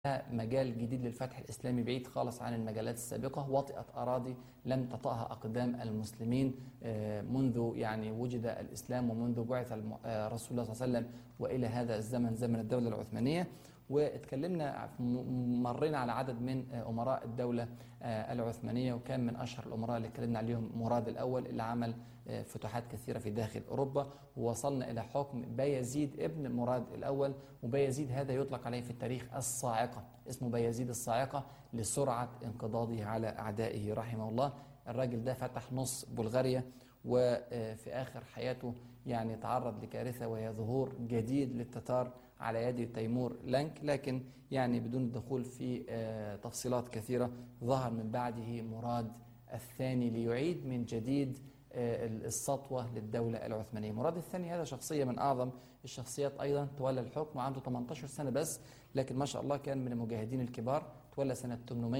مجال جديد للفتح الإسلامي بعيد خالص عن المجالات السابقة وطئت أراضي لم تطأها أقدام المسلمين آه، منذ يعني وجد الإسلام ومنذ بعث الم- آه، رسول الله صلى الله عليه وسلم وإلى هذا الزمن زمن الدولة العثمانية واتكلمنا م- مرينا على عدد من آه، أمراء الدولة آه، العثمانية وكان من أشهر الأمراء اللي اتكلمنا عليهم مراد الأول اللي عمل آه، فتوحات كثيرة في داخل أوروبا ووصلنا إلى حكم بايزيد ابن مراد الأول وبايزيد هذا يطلق عليه في التاريخ الصاعقة اسمه بايزيد الصاعقة لسرعة انقضاضه على أعدائه رحمه الله الراجل ده فتح نص بلغاريا وفي آخر حياته يعني تعرض لكارثة وهي ظهور جديد للتتار على يد تيمور لانك لكن يعني بدون الدخول في آه، تفصيلات كثيرة ظهر من بعده مراد الثاني ليعيد من جديد آه، السطوة للدولة العثمانية مراد الثاني هذا شخصية من أعظم الشخصيات أيضا تولى الحكم وعنده 18 سنة بس لكن ما شاء الله كان من المجاهدين الكبار تولى سنة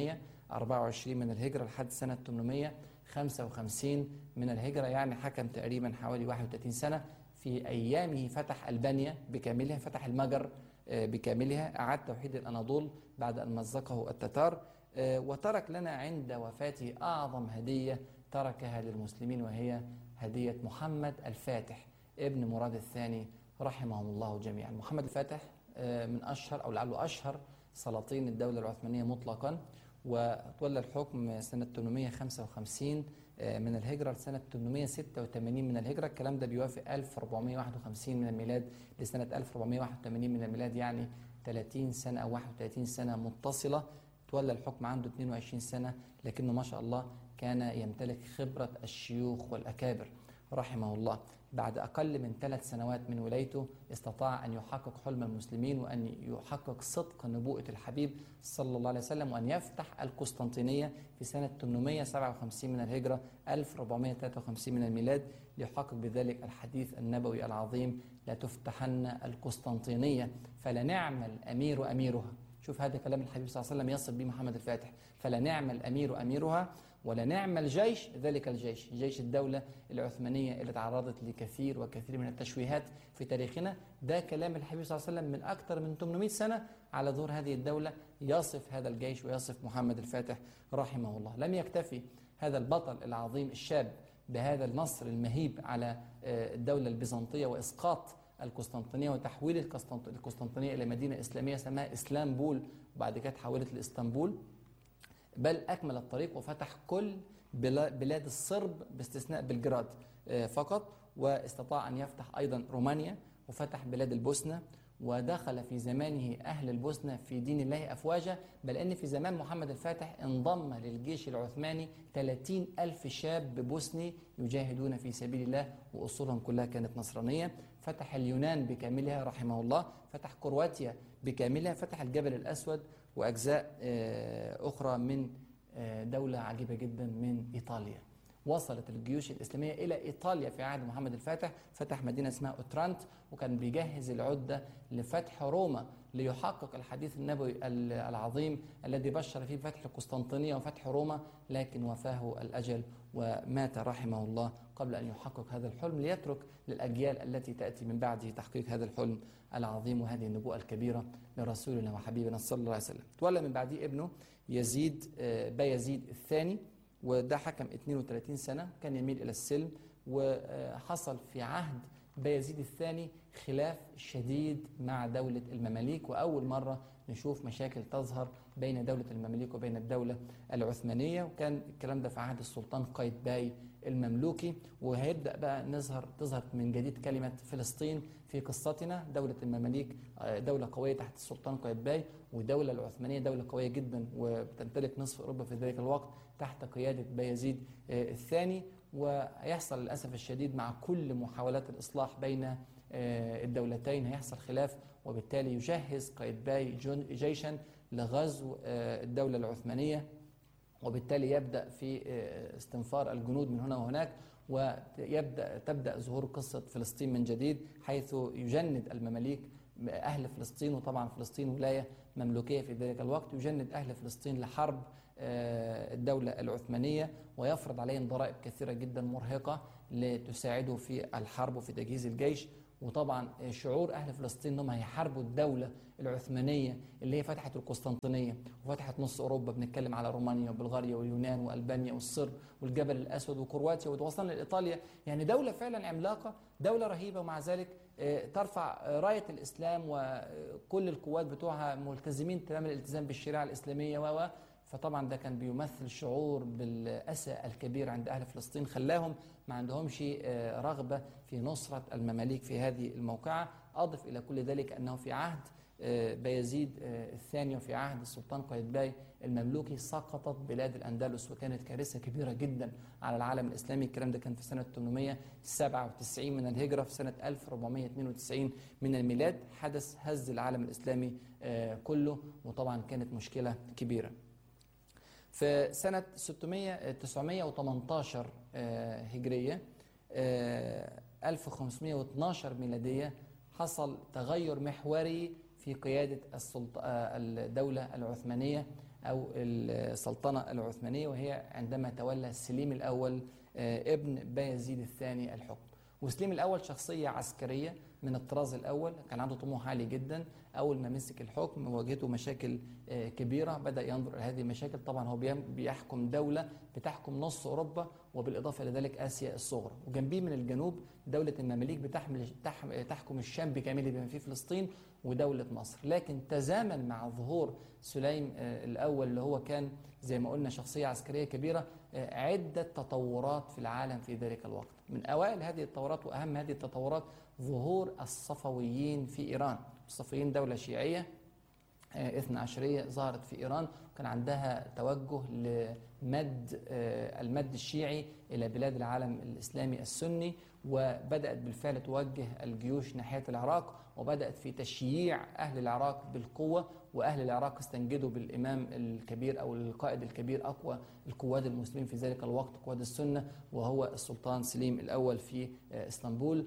824 من الهجرة لحد سنة 855 من الهجرة يعني حكم تقريبا حوالي 31 سنة في أيامه فتح ألبانيا بكاملها فتح المجر آه، بكاملها أعاد توحيد الأناضول بعد أن مزقه التتار آه، وترك لنا عند وفاته أعظم هدية تركها للمسلمين وهي هدية محمد الفاتح ابن مراد الثاني رحمهم الله جميعا محمد الفاتح آه، من أشهر أو لعله أشهر سلاطين الدولة العثمانية مطلقا وتولى الحكم سنة 855 آه، من الهجرة لسنة 886 من الهجرة الكلام ده بيوافق 1451 من الميلاد لسنة 1481 من الميلاد يعني 30 سنة أو 31 سنة متصلة تولى الحكم عنده 22 سنة لكنه ما شاء الله كان يمتلك خبرة الشيوخ والأكابر رحمه الله بعد أقل من ثلاث سنوات من ولايته استطاع أن يحقق حلم المسلمين وأن يحقق صدق نبوءة الحبيب صلى الله عليه وسلم وأن يفتح القسطنطينية في سنة 857 من الهجرة 1453 من الميلاد ليحقق بذلك الحديث النبوي العظيم لا تفتحن القسطنطينية فلنعم الأمير أميرها شوف هذا كلام الحبيب صلى الله عليه وسلم يصف به محمد الفاتح فلنعم الأمير أميرها ولنعم الجيش ذلك الجيش جيش الدولة العثمانية اللي تعرضت لكثير وكثير من التشويهات في تاريخنا ده كلام الحبيب صلى الله عليه وسلم من أكثر من 800 سنة على ظهور هذه الدولة يصف هذا الجيش ويصف محمد الفاتح رحمه الله لم يكتفي هذا البطل العظيم الشاب بهذا النصر المهيب على آه، الدولة البيزنطية وإسقاط القسطنطينية وتحويل القسطنط- القسطنطينية إلى مدينة إسلامية سماها إسلامبول وبعد كده تحولت لإسطنبول بل أكمل الطريق وفتح كل بلا- بلاد الصرب باستثناء بلجراد آه، فقط واستطاع أن يفتح أيضا رومانيا وفتح بلاد البوسنة ودخل في زمانه أهل البوسنة في دين الله أفواجا بل أن في زمان محمد الفاتح انضم للجيش العثماني 30 ألف شاب بوسني يجاهدون في سبيل الله وأصولهم كلها كانت نصرانية فتح اليونان بكاملها رحمه الله فتح كرواتيا بكاملها فتح الجبل الأسود وأجزاء آه، أخرى من آه، دولة عجيبة جدا من إيطاليا وصلت الجيوش الإسلامية إلى إيطاليا في عهد محمد الفاتح فتح مدينة اسمها أوترانت وكان بيجهز العدة لفتح روما ليحقق الحديث النبوي ال- العظيم الذي بشر فيه بفتح القسطنطينية وفتح روما لكن وفاه الأجل ومات رحمه الله قبل أن يحقق هذا الحلم ليترك للأجيال التي تأتي من بعده تحقيق هذا الحلم العظيم وهذه النبوءة الكبيرة لرسولنا وحبيبنا صلى الله عليه وسلم تولى من بعده ابنه يزيد آه، بايزيد الثاني وده حكم 32 سنة كان يميل إلى السلم وحصل في عهد بايزيد الثاني خلاف شديد مع دولة المماليك وأول مرة نشوف مشاكل تظهر بين دولة المماليك وبين الدولة العثمانية وكان الكلام ده في عهد السلطان قايتباي المملوكي وهيبدأ بقى نظهر تظهر من جديد كلمة فلسطين في قصتنا دولة المماليك آه، دولة قوية تحت السلطان قايتباي ودولة العثمانية دولة قوية جدا وبتمتلك نصف أوروبا في ذلك الوقت تحت قيادة بايزيد آه، الثاني ويحصل للأسف الشديد مع كل محاولات الإصلاح بين آه، الدولتين هيحصل خلاف وبالتالي يجهز قايتباي جن- جيشا لغزو آه، الدولة العثمانية وبالتالي يبدأ في آه، استنفار الجنود من هنا وهناك ويبدأ تبدأ ظهور قصة فلسطين من جديد حيث يجند المماليك أهل فلسطين وطبعا فلسطين ولاية مملوكية في ذلك الوقت يجند أهل فلسطين لحرب آه، الدولة العثمانية ويفرض عليهم ضرائب كثيرة جدا مرهقة لتساعده في الحرب وفي تجهيز الجيش وطبعا شعور اهل فلسطين انهم هيحاربوا الدوله العثمانيه اللي هي فتحت القسطنطينيه وفتحت نص اوروبا بنتكلم على رومانيا وبلغاريا واليونان والبانيا والصر والجبل الاسود وكرواتيا ووصلنا لايطاليا يعني دوله فعلا عملاقه دوله رهيبه ومع ذلك آه، ترفع رايه الاسلام وكل القوات بتوعها ملتزمين تمام الالتزام بالشريعه الاسلاميه و فطبعا ده كان بيمثل شعور بالأسى الكبير عند أهل فلسطين خلاهم ما عندهمش آه، رغبة في نصرة المماليك في هذه الموقعة أضف إلى كل ذلك أنه في عهد آه، بايزيد آه، الثاني وفي عهد السلطان قايتباي المملوكي سقطت بلاد الأندلس وكانت كارثة كبيرة جدا على العالم الإسلامي الكلام ده كان في سنة 897 من الهجرة في سنة 1492 من الميلاد حدث هز العالم الإسلامي كله وطبعا كانت مشكلة كبيرة في سنة 600 918 آه، هجرية 1512 آه، ميلادية حصل تغير محوري في قيادة آه، الدولة العثمانية أو السلطنة العثمانية وهي عندما تولى سليم الأول ابن بايزيد الثاني الحكم وسليم الأول شخصية عسكرية من الطراز الأول كان عنده طموح عالي جدا أول ما مسك الحكم واجهته مشاكل آه، كبيرة بدأ ينظر إلى هذه المشاكل طبعا هو بيحكم دولة بتحكم نص أوروبا وبالإضافة إلى ذلك آسيا الصغرى وجنبيه من الجنوب دولة المماليك بتحمل تحكم الشام بكامله بما فيه فلسطين ودولة مصر لكن تزامن مع ظهور سليم آه، الأول اللي هو كان زي ما قلنا شخصية عسكرية كبيرة آه، عدة تطورات في العالم في ذلك الوقت من أوائل هذه التطورات وأهم هذه التطورات ظهور الصفويين في إيران الصفويين دولة شيعية آه، اثنا عشرية ظهرت في إيران وكان عندها توجه لمد آه، المد الشيعي إلى بلاد العالم الإسلامي السني وبدأت بالفعل توجه الجيوش ناحية العراق وبدأت في تشييع أهل العراق بالقوة وأهل العراق استنجدوا بالإمام الكبير أو القائد الكبير أقوى القواد المسلمين في ذلك الوقت قواد السنة وهو السلطان سليم الأول في آه، اسطنبول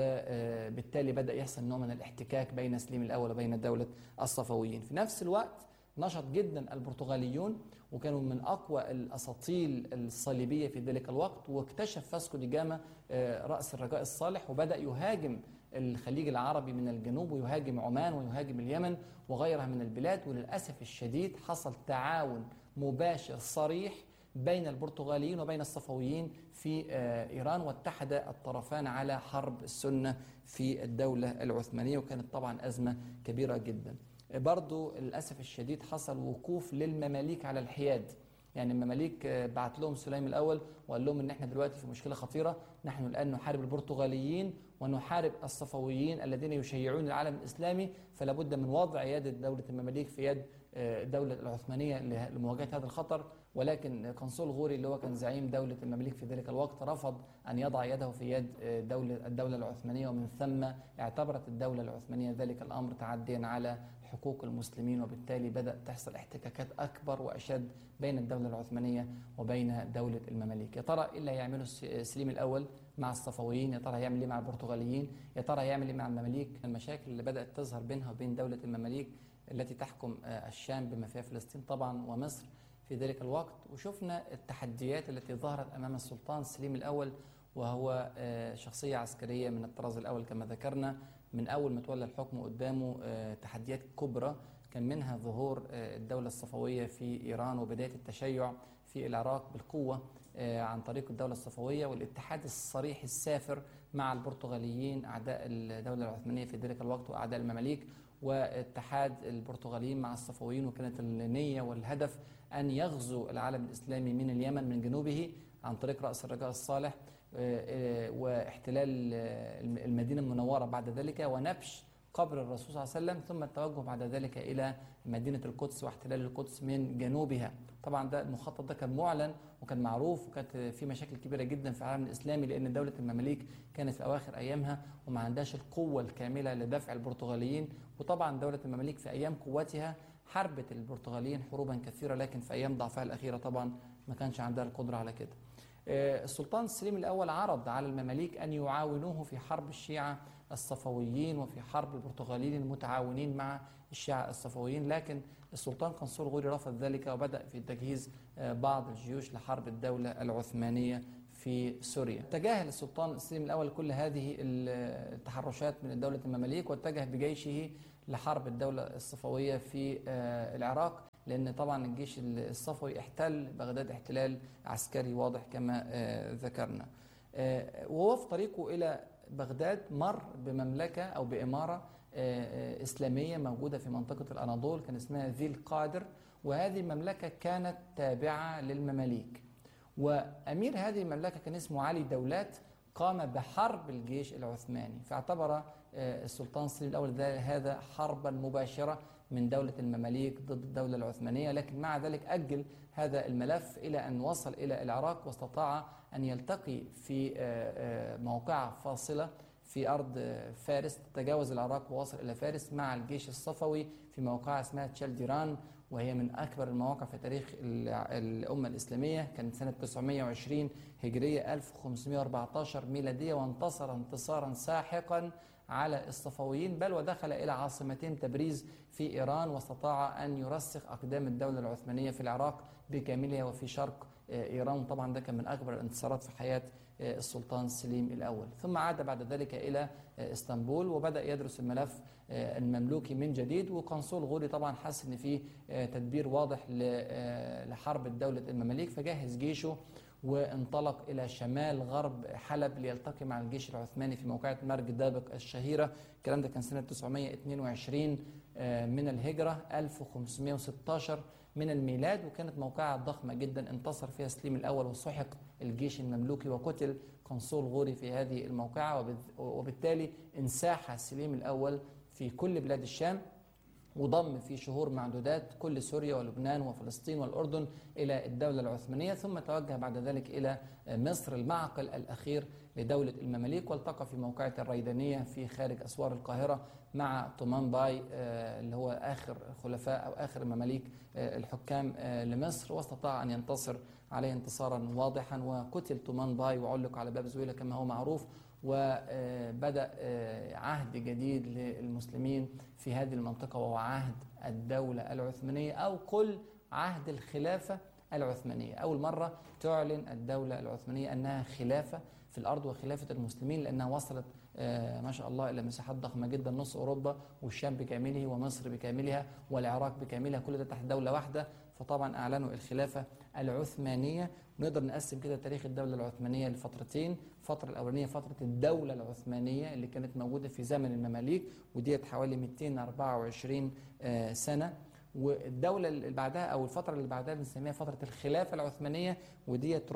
وبالتالي بدأ يحصل نوع من الاحتكاك بين سليم الأول وبين دولة الصفويين في نفس الوقت نشط جدا البرتغاليون وكانوا من أقوى الأساطيل الصليبية في ذلك الوقت واكتشف فاسكو دي جاما آه، رأس الرجاء الصالح وبدأ يهاجم الخليج العربي من الجنوب ويهاجم عمان ويهاجم اليمن وغيرها من البلاد وللأسف الشديد حصل تعاون مباشر صريح بين البرتغاليين وبين الصفويين في آه، إيران واتحد الطرفان على حرب السنة في الدولة العثمانية وكانت طبعا أزمة كبيرة جدا برضو للأسف الشديد حصل وقوف للمماليك على الحياد يعني المماليك آه، بعت لهم سليم الأول وقال لهم إن إحنا دلوقتي في مشكلة خطيرة نحن الآن نحارب البرتغاليين ونحارب الصفويين الذين يشيعون العالم الإسلامي فلا بد من وضع يد دولة المماليك في يد آه، الدولة العثمانية لمواجهة هذا الخطر ولكن قنصل غوري اللي هو كان زعيم دولة المماليك في ذلك الوقت رفض أن يضع يده في يد آه، دولة الدولة العثمانية ومن ثم اعتبرت الدولة العثمانية ذلك الأمر تعديا على حقوق المسلمين وبالتالي بدأ تحصل احتكاكات أكبر وأشد بين الدولة العثمانية وبين دولة المماليك يا ترى إيه اللي هيعمله سليم الأول مع الصفويين يا ترى هيعمل ايه مع البرتغاليين يا ترى هيعمل ايه مع المماليك المشاكل اللي بدأت تظهر بينها وبين دولة المماليك التي تحكم آه، الشام بما فيها فلسطين طبعا ومصر في ذلك الوقت وشفنا التحديات التي ظهرت أمام السلطان سليم الأول وهو آه، شخصية عسكرية من الطراز الأول كما ذكرنا من أول ما تولى الحكم قدامه آه، تحديات كبرى كان منها ظهور الدولة الصفوية في إيران وبداية التشيع في العراق بالقوة عن طريق الدولة الصفوية والاتحاد الصريح السافر مع البرتغاليين أعداء الدولة العثمانية في ذلك الوقت وأعداء المماليك واتحاد البرتغاليين مع الصفويين وكانت النية والهدف أن يغزو العالم الإسلامي من اليمن من جنوبه عن طريق رأس الرجاء الصالح آه، آه، واحتلال آه، المدينة المنورة بعد ذلك ونبش قبر الرسول صلى الله عليه وسلم ثم التوجه بعد ذلك إلى مدينة القدس واحتلال القدس من جنوبها طبعا ده المخطط ده كان معلن وكان معروف وكانت في مشاكل كبيرة جدا في العالم الإسلامي لأن دولة المماليك كانت في أواخر أيامها وما عندهاش القوة الكاملة لدفع البرتغاليين وطبعا دولة المماليك في أيام قوتها حربت البرتغاليين حروبا كثيرة لكن في أيام ضعفها الأخيرة طبعا ما كانش عندها القدرة على كده آه، السلطان سليم الأول عرض على المماليك أن يعاونوه في حرب الشيعة الصفويين وفي حرب البرتغاليين المتعاونين مع الشيعة الصفويين لكن السلطان قنصور غوري رفض ذلك وبدأ في تجهيز آه، بعض الجيوش لحرب الدولة العثمانية في سوريا تجاهل السلطان السليم الأول كل هذه التحرشات من دولة المماليك واتجه بجيشه لحرب الدولة الصفوية في العراق لأن طبعا الجيش الصفوي احتل بغداد احتلال عسكري واضح كما ذكرنا وهو في طريقه إلى بغداد مر بمملكة أو بإمارة إسلامية موجودة في منطقة الأناضول كان اسمها ذي القادر وهذه المملكة كانت تابعة للمماليك وأمير هذه المملكة كان اسمه علي دولات قام بحرب الجيش العثماني فاعتبر السلطان سليم الأول هذا حربا مباشرة من دولة المماليك ضد الدولة العثمانية لكن مع ذلك أجل هذا الملف إلى أن وصل إلى العراق واستطاع أن يلتقي في موقعة فاصلة في أرض فارس تجاوز العراق ووصل إلى فارس مع الجيش الصفوي في موقعة اسمها تشالديران وهي من أكبر المواقع في تاريخ الأمة الإسلامية كانت سنة 920 هجرية 1514 ميلادية وانتصر انتصارا ساحقا على الصفويين بل ودخل إلى عاصمتين تبريز في إيران واستطاع أن يرسخ أقدام الدولة العثمانية في العراق بكاملها وفي شرق إيران طبعا ده كان من أكبر الانتصارات في حياة السلطان سليم الأول ثم عاد بعد ذلك إلى اسطنبول وبدأ يدرس الملف المملوكي من جديد وقنصل غوري طبعا حس ان في تدبير واضح لحرب الدولة المماليك فجهز جيشه وانطلق إلى شمال غرب حلب ليلتقي مع الجيش العثماني في موقعة مرج دابق الشهيرة الكلام ده كان سنة 922 من الهجرة 1516 من الميلاد وكانت موقعة ضخمة جدا انتصر فيها سليم الأول وسحق الجيش المملوكي وقتل قنصل غوري في هذه الموقعة وبالتالي انساح سليم الأول في كل بلاد الشام وضم في شهور معدودات كل سوريا ولبنان وفلسطين والأردن إلى الدولة العثمانية ثم توجه بعد ذلك إلى مصر المعقل الأخير لدولة المماليك والتقى في موقعة الريدانية في خارج أسوار القاهرة مع طومان باي اللي هو آخر خلفاء أو آخر المماليك الحكام لمصر واستطاع أن ينتصر عليه انتصارا واضحا وقتل طومان باي وعلق على باب زويلة كما هو معروف وبدأ عهد جديد للمسلمين في هذه المنطقة وهو عهد الدولة العثمانية أو قل عهد الخلافة العثمانية أول مرة تعلن الدولة العثمانية أنها خلافة في الأرض وخلافة المسلمين لأنها وصلت ما شاء الله إلى مساحات ضخمة جدا نص أوروبا والشام بكامله ومصر بكاملها والعراق بكاملها كل ده تحت دولة واحدة فطبعا أعلنوا الخلافة العثمانية نقدر نقسم كده تاريخ الدولة العثمانية لفترتين الفترة الأولانية فترة الدولة العثمانية اللي كانت موجودة في زمن المماليك وديت حوالي 224 سنة والدولة اللي بعدها أو الفترة اللي بعدها بنسميها فترة الخلافة العثمانية وديت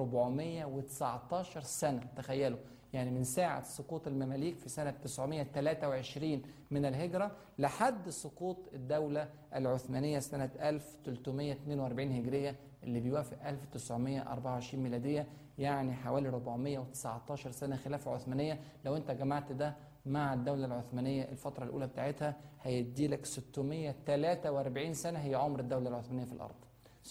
419 سنة تخيلوا يعني من ساعة سقوط المماليك في سنة 923 من الهجرة لحد سقوط الدولة العثمانية سنة 1342 هجرية اللي بيوافق 1924 ميلادية يعني حوالي 419 سنة خلافة عثمانية لو انت جمعت ده مع الدولة العثمانية الفترة الأولى بتاعتها هيدي لك 643 سنة هي عمر الدولة العثمانية في الأرض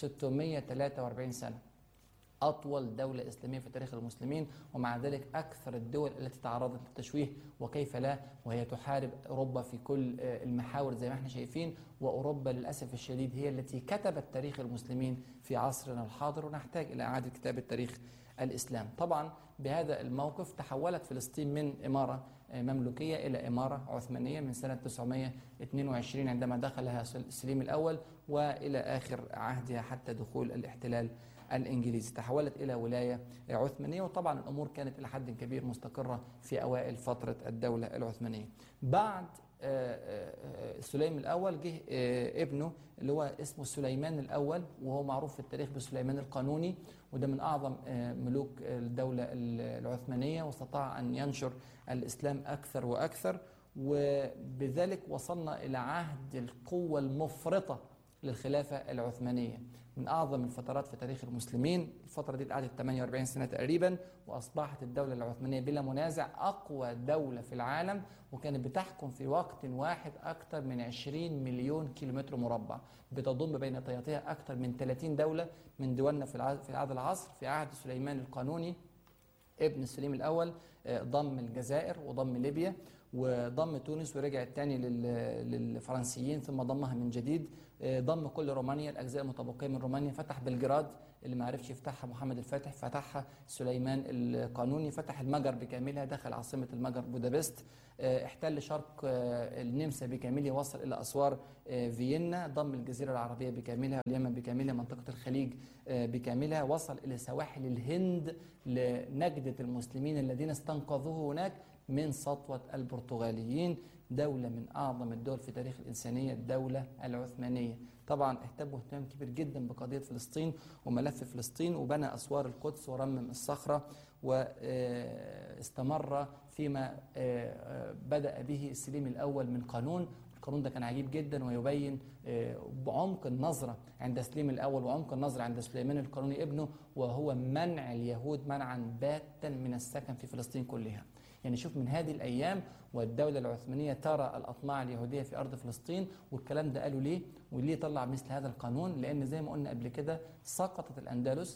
643 سنة أطول دولة إسلامية في تاريخ المسلمين ومع ذلك أكثر الدول التي تعرضت للتشويه وكيف لا وهي تحارب أوروبا في كل المحاور زي ما احنا شايفين وأوروبا للأسف الشديد هي التي كتبت تاريخ المسلمين في عصرنا الحاضر ونحتاج إلى إعادة كتابة تاريخ الإسلام طبعا بهذا الموقف تحولت فلسطين من إمارة مملوكية إلى إمارة عثمانية من سنة 922 عندما دخلها سليم الأول وإلى آخر عهدها حتى دخول الاحتلال الإنجليزي تحولت إلى ولاية عثمانية وطبعا الأمور كانت إلى حد كبير مستقرة في أوائل فترة الدولة العثمانية بعد سليم الأول جه ابنه اللي هو اسمه سليمان الأول وهو معروف في التاريخ بسليمان القانوني وده من أعظم ملوك الدولة العثمانية واستطاع أن ينشر الإسلام أكثر وأكثر وبذلك وصلنا إلى عهد القوة المفرطة للخلافة العثمانية من أعظم الفترات في تاريخ المسلمين الفترة دي قعدت 48 سنة تقريبا وأصبحت الدولة العثمانية بلا منازع أقوى دولة في العالم وكانت بتحكم في وقت واحد أكثر من 20 مليون كيلومتر مربع بتضم بين طياتها أكثر من 30 دولة من دولنا في عهد العصر في عهد سليمان القانوني ابن سليم الأول ضم الجزائر وضم ليبيا وضم تونس ورجعت تاني لل- للفرنسيين ثم ضمها من جديد آه، ضم كل رومانيا الاجزاء المتبقيه من رومانيا فتح بلجراد اللي ما عرفش يفتحها محمد الفاتح فتحها سليمان القانوني فتح المجر بكاملها دخل عاصمه المجر بودابست آه، احتل شرق آه، النمسا بكاملها وصل الى اسوار آه، فيينا ضم الجزيره العربيه بكاملها اليمن بكاملها منطقه الخليج آه، بكاملها وصل الى سواحل الهند لنجده المسلمين الذين استنقذوه هناك من سطوه البرتغاليين دوله من اعظم الدول في تاريخ الانسانيه الدوله العثمانيه طبعا اهتموا اهتمام كبير جدا بقضيه فلسطين وملف فلسطين وبنى اسوار القدس ورمم الصخره واستمر فيما آه، آه، بدا به سليم الاول من قانون القانون ده كان عجيب جدا ويبين آه، بعمق النظرة عند سليم الأول وعمق النظرة عند سليمان القانوني ابنه وهو منع اليهود منعا باتا من السكن في فلسطين كلها يعني شوف من هذه الأيام والدولة العثمانية ترى الأطماع اليهودية في أرض فلسطين والكلام ده قالوا ليه وليه طلع مثل هذا القانون لأن زي ما قلنا قبل كده سقطت الأندلس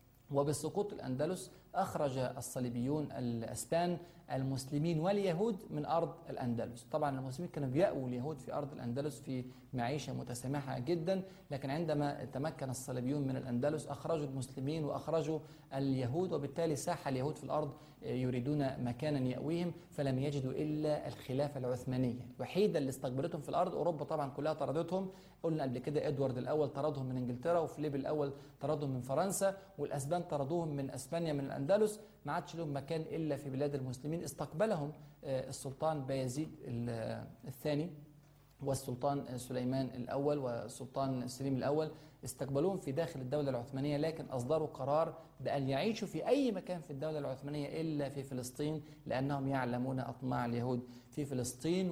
وبسقوط الأندلس أخرج الصليبيون الأسبان المسلمين واليهود من أرض الأندلس طبعا المسلمين كانوا بيأووا اليهود في أرض الأندلس في معيشة متسامحة جدا لكن عندما تمكن الصليبيون من الأندلس أخرجوا المسلمين وأخرجوا اليهود وبالتالي ساح اليهود في الأرض يريدون مكانا يأويهم فلم يجدوا إلا الخلافة العثمانية الوحيدة اللي استقبلتهم في الأرض أوروبا طبعا كلها طردتهم قلنا قبل كده إدوارد الأول طردهم من إنجلترا وفليب الأول طردهم من فرنسا والأسبان طردوهم من أسبانيا من الأندلس ما عادش لهم مكان إلا في بلاد المسلمين استقبلهم آه، السلطان بايزيد ال- الثاني والسلطان سليمان الأول والسلطان سليم الأول استقبلوهم في داخل الدولة العثمانية لكن أصدروا قرار بأن يعيشوا في أي مكان في الدولة العثمانية إلا في فلسطين لأنهم يعلمون أطماع اليهود في فلسطين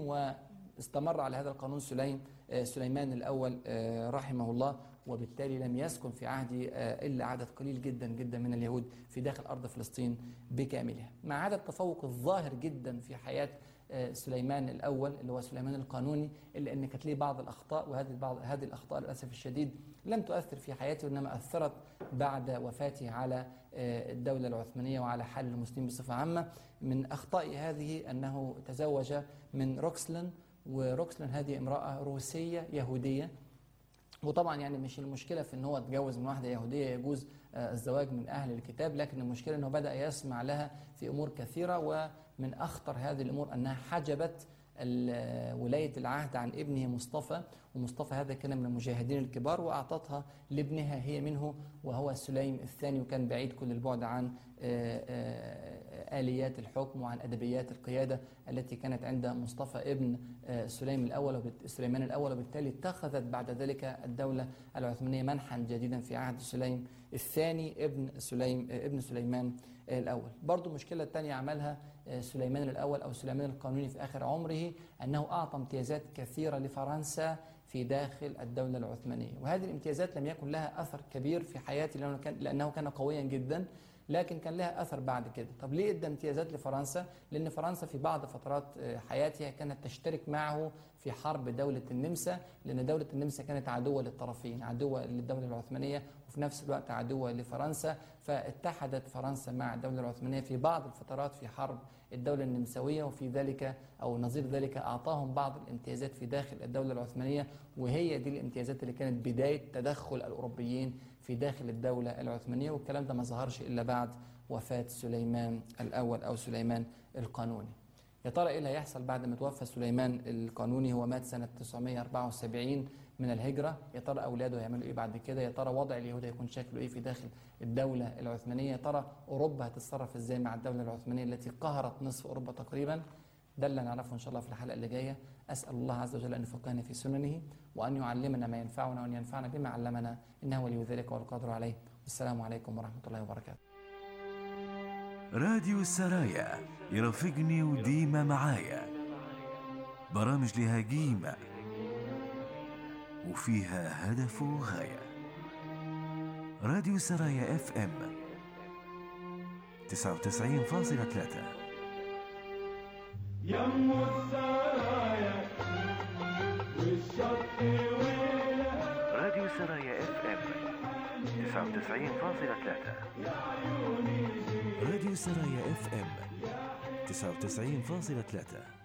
واستمر على هذا القانون سليم آه، سليمان الأول آه، رحمه الله وبالتالي لم يسكن في عهده آه، إلا عدد قليل جدا جدا من اليهود في داخل أرض فلسطين بكاملها مع عدد التفوق الظاهر جدا في حياة آه، سليمان الاول اللي هو سليمان القانوني الا ان كانت ليه بعض الاخطاء وهذه بعض هذه الاخطاء للاسف الشديد لم تؤثر في حياته انما اثرت بعد وفاته على آه، الدوله العثمانيه وعلى حال المسلمين بصفه عامه من اخطاء هذه انه تزوج من روكسلان وروكسلان هذه امراه روسيه يهوديه وطبعا يعني مش المشكله في ان هو اتجوز من واحده يهوديه يجوز آه، الزواج من اهل الكتاب لكن المشكله انه بدا يسمع لها في امور كثيره ومن اخطر هذه الامور انها حجبت ال- ولايه العهد عن ابنه مصطفى ومصطفى هذا كان من المجاهدين الكبار واعطتها لابنها هي منه وهو سليم الثاني وكان بعيد كل البعد عن آه، آه، اليات الحكم وعن ادبيات القياده التي كانت عند مصطفى ابن آه، سليم الاول وبالت- سليمان الاول وبالتالي اتخذت بعد ذلك الدوله العثمانيه منحا جديدا في عهد سليم الثاني ابن سليم آه، ابن سليمان آه، الاول برضو المشكله الثانيه عملها آه، سليمان الاول او سليمان القانوني في اخر عمره انه اعطى امتيازات كثيره لفرنسا في داخل الدوله العثمانيه وهذه الامتيازات لم يكن لها اثر كبير في حياته لانه كان لانه كان قويا جدا لكن كان لها اثر بعد كده طب ليه ادى امتيازات لفرنسا لان فرنسا في بعض فترات آه، حياتها كانت تشترك معه في حرب دوله النمسا لان دوله النمسا كانت عدوه للطرفين عدوه للدوله العثمانيه وفي نفس الوقت عدوه لفرنسا فاتحدت فرنسا مع الدوله العثمانيه في بعض الفترات في حرب الدوله النمساويه وفي ذلك او نظير ذلك اعطاهم بعض الامتيازات في داخل الدوله العثمانيه وهي دي الامتيازات اللي كانت بدايه تدخل الاوروبيين في داخل الدوله العثمانيه والكلام ده ما ظهرش الا بعد وفاه سليمان الاول او سليمان القانوني. يا ترى ايه اللي هيحصل بعد ما توفى سليمان القانوني هو مات سنه 974 من الهجره يا ترى اولاده هيعملوا ايه بعد كده يا ترى وضع اليهود هيكون شكله ايه في داخل الدوله العثمانيه يا ترى اوروبا هتتصرف ازاي مع الدوله العثمانيه التي قهرت نصف اوروبا تقريبا ده اللي هنعرفه ان شاء الله في الحلقه اللي جايه اسال الله عز وجل ان يفقهنا في سننه وان يعلمنا ما ينفعنا وان ينفعنا بما علمنا انه ولي ذلك والقادر عليه والسلام عليكم ورحمه الله وبركاته راديو السرايا يرافقني وديما معايا برامج لها قيمة وفيها هدف وغاية راديو سرايا اف ام 99.3 يم السرايا والشط ويلها راديو سرايا اف ام 99.3 راديو سرايا اف ام 99.3